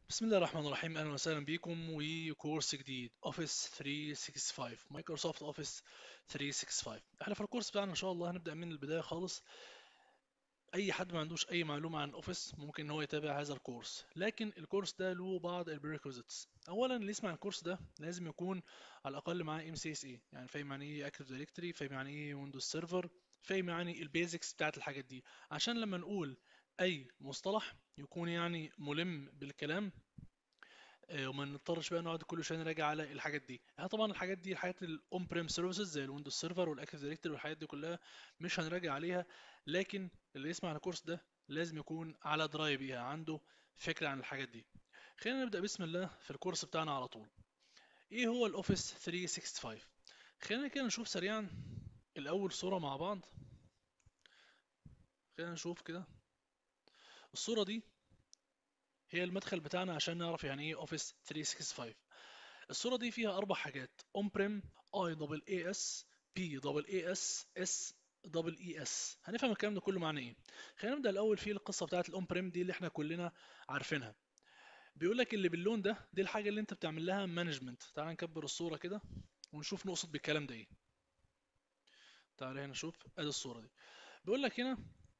بسم الله الرحمن الرحيم اهلا وسهلا بيكم وكورس جديد اوفيس 365 مايكروسوفت اوفيس 365 احنا في الكورس بتاعنا ان شاء الله هنبدا من البدايه خالص اي حد ما عندوش اي معلومه عن اوفيس ممكن ان هو يتابع هذا الكورس لكن الكورس ده له بعض البريكوزيتس اولا اللي يسمع الكورس ده لازم يكون على الاقل معاه ام سي اس اي يعني فاهم يعني ايه اكتف دايركتوري فاهم يعني ايه ويندوز سيرفر فاهم يعني البيزكس بتاعت الحاجات دي عشان لما نقول اي مصطلح يكون يعني ملم بالكلام آه، وما نضطرش بقى نقعد كل شويه نراجع على الحاجات دي احنا طبعا الحاجات دي الحاجات الاون بريم سيرفيسز زي الويندوز سيرفر والاكتيف دايركتوري والحاجات دي كلها مش هنراجع عليها لكن اللي يسمع عن الكورس ده لازم يكون على درايه بيها عنده فكره عن الحاجات دي خلينا نبدا بسم الله في الكورس بتاعنا على طول ايه هو الاوفيس 365 خلينا كده نشوف سريعا الاول صوره مع بعض خلينا نشوف كده الصوره دي هي المدخل بتاعنا عشان نعرف يعني ايه اوفيس 365 الصورة دي فيها أربع حاجات اون بريم اي دبل اي اس بي دبل اي اس اس دبل اي اس هنفهم الكلام ده كله معناه ايه خلينا نبدأ الأول في القصة بتاعت الاون بريم دي اللي احنا كلنا عارفينها بيقول لك اللي باللون ده دي الحاجة اللي انت بتعمل لها مانجمنت تعال نكبر الصورة كده ونشوف نقصد بالكلام ده ايه تعال هنا نشوف ادي الصورة دي بيقول لك هنا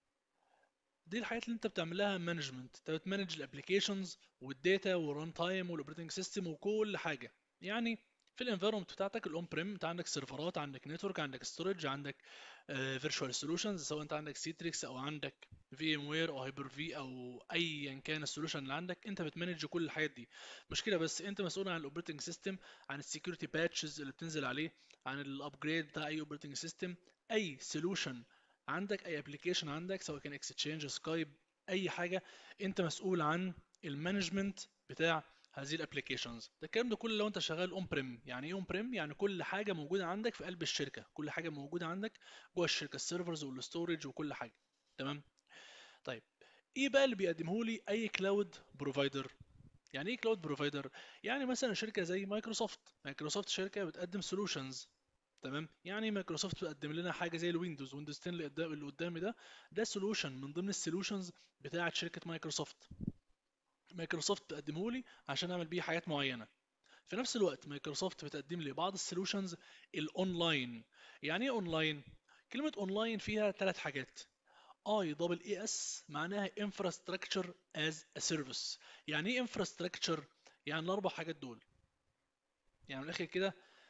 دي الحاجات اللي انت بتعمل لها مانجمنت انت بتمانج الابلكيشنز والداتا والران تايم والاوبريتنج سيستم وكل حاجه يعني في الانفيرمنت بتاعتك الاون بريم انت عندك سيرفرات عندك نتورك عندك ستورج عندك فيرتشوال سولوشنز سواء انت عندك سيتريكس او عندك في ام وير او هايبر في او ايا كان السولوشن اللي عندك انت بتمانج كل الحاجات دي مش كده بس انت مسؤول عن الاوبريتنج سيستم عن السكيورتي باتشز اللي بتنزل عليه عن الابجريد بتاع اي اوبريتنج سيستم اي سولوشن عندك اي ابلكيشن عندك سواء كان اكستشينج سكايب اي حاجه انت مسؤول عن المانجمنت بتاع هذه الابلكيشنز ده الكلام ده كله لو انت شغال اون بريم يعني ايه اون بريم يعني كل حاجه موجوده عندك في قلب الشركه كل حاجه موجوده عندك جوه الشركه السيرفرز والستورج وكل حاجه تمام طيب ايه بقى اللي بيقدمه لي اي كلاود بروفايدر يعني ايه كلاود بروفايدر يعني مثلا شركه زي مايكروسوفت مايكروسوفت شركه بتقدم سولوشنز تمام يعني مايكروسوفت بتقدم لنا حاجه زي الويندوز ويندوز 10 اللي قدام اللي قدامي ده ده سولوشن من ضمن السولوشنز بتاعه شركه مايكروسوفت مايكروسوفت بتقدمه لي عشان اعمل بيه حاجات معينه في نفس الوقت مايكروسوفت بتقدم لي بعض السولوشنز الاونلاين يعني ايه اونلاين كلمه اونلاين فيها ثلاث حاجات اي دبل اي اس معناها انفراستراكشر از ا سيرفيس يعني ايه انفراستراكشر يعني الاربع حاجات دول يعني من الاخر كده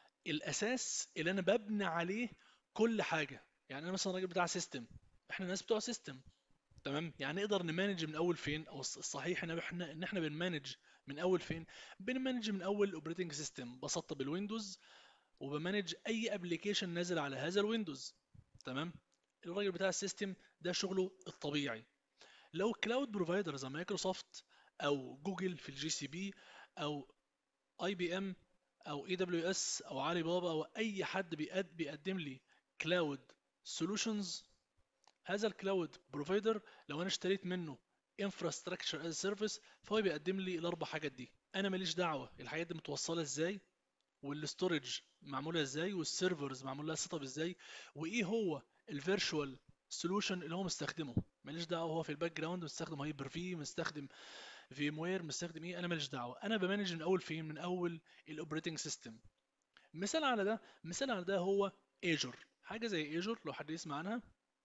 الاساس اللي انا ببني عليه كل حاجه يعني انا مثلا راجل بتاع سيستم احنا ناس بتوع سيستم تمام يعني نقدر نمانج من اول فين او الصحيح ان احنا ان احنا بنمانج من اول فين بنمانج من اول الاوبريتنج سيستم بسطب الويندوز وبمانج اي ابلكيشن نازل على هذا الويندوز تمام الراجل بتاع السيستم ده شغله الطبيعي لو كلاود بروفايدر زي مايكروسوفت او جوجل في الجي سي بي او اي بي ام او اي دبليو اس او علي بابا او اي حد بيقد بيقدم لي كلاود سولوشنز هذا الكلاود بروفايدر لو انا اشتريت منه انفراستراكشر از سيرفيس فهو بيقدم لي الاربع حاجات دي انا ماليش دعوه الحاجات دي متوصله ازاي والاستورج معموله ازاي والسيرفرز معمول لها سيت اب ازاي وايه هو الفيرتشوال سولوشن اللي هو مستخدمه ماليش دعوه هو في الباك جراوند مستخدم هايبر في مستخدم في وير مستخدم ايه انا ماليش دعوه انا بمانج من اول فين من اول الاوبريتنج سيستم مثال على ده مثال على ده هو ايجور حاجه زي ايجور لو حد يسمع عنها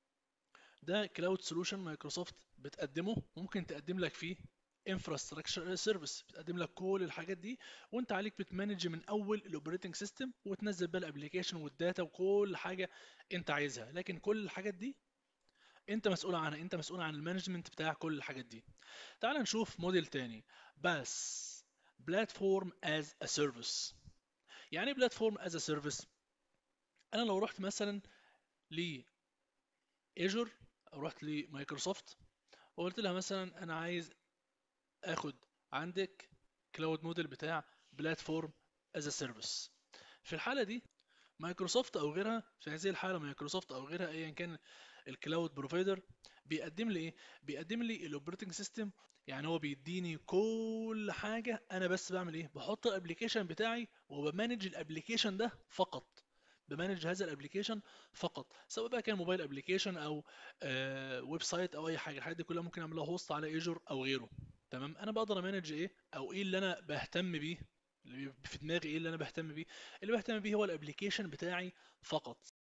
ده كلاود سولوشن مايكروسوفت بتقدمه ممكن تقدم لك فيه انفراستراكشر سيرفيس بتقدم لك كل الحاجات دي وانت عليك بتمانج من اول الاوبريتنج سيستم وتنزل بقى الابلكيشن والداتا وكل حاجه انت عايزها لكن كل الحاجات دي انت مسؤول عنها انت مسؤول عن المانجمنت بتاع كل الحاجات دي تعال نشوف موديل تاني بس بلاتفورم از ا سيرفيس يعني ايه بلاتفورم از ا سيرفيس انا لو رحت مثلا ل ايجور او رحت لمايكروسوفت وقلت لها مثلا انا عايز اخد عندك كلاود موديل بتاع بلاتفورم از ا سيرفيس في الحاله دي مايكروسوفت او غيرها في هذه الحاله مايكروسوفت او غيرها ايا كان الكلاود بروفايدر بيقدم لي ايه بيقدم لي الاوبريتنج سيستم يعني هو بيديني كل حاجه انا بس بعمل ايه بحط الابلكيشن بتاعي وبمانج الابلكيشن ده فقط بمانج هذا الابلكيشن فقط سواء بقى كان موبايل ابلكيشن او آه ويب سايت او اي حاجه الحاجات دي كلها ممكن اعملها هوست على ايجور او غيره تمام انا بقدر امانج ايه او ايه اللي انا بهتم بيه اللي في دماغي ايه اللي انا بهتم بيه اللي بهتم بيه هو الابليكيشن بتاعي فقط